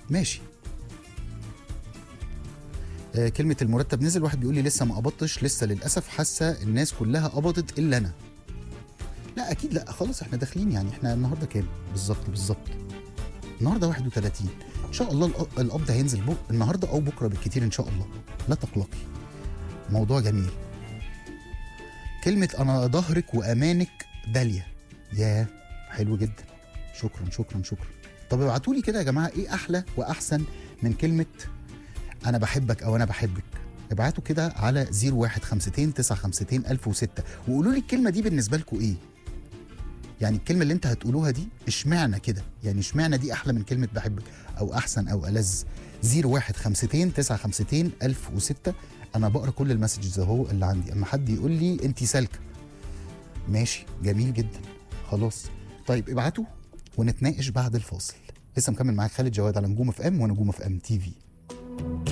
ماشي آه كلمة المرتب نزل واحد بيقول لي لسه ما قبضتش لسه للأسف حاسة الناس كلها قبضت إلا أنا لا أكيد لا خلاص احنا داخلين يعني احنا النهاردة كام بالظبط بالظبط النهاردة 31 إن شاء الله الق- القبض هينزل بك النهاردة أو بكرة بالكتير إن شاء الله لا تقلقي موضوع جميل كلمة أنا ظهرك وأمانك داليا يا حلو جدا شكرا شكرا شكرا طب ابعتوا لي كده يا جماعة إيه أحلى وأحسن من كلمة انا بحبك او انا بحبك ابعتوا كده على 0152 952 1006 وقولوا لي الكلمه دي بالنسبه لكم ايه يعني الكلمه اللي انت هتقولوها دي اشمعنى كده يعني اشمعنى دي احلى من كلمه بحبك او احسن او الذ 0152 952 1006 انا بقرا كل المسجز اهو اللي عندي اما حد يقول لي انت سالكه ماشي جميل جدا خلاص طيب ابعتوا ونتناقش بعد الفاصل لسه مكمل معاك خالد جواد على نجوم اف ام ونجوم اف ام تي في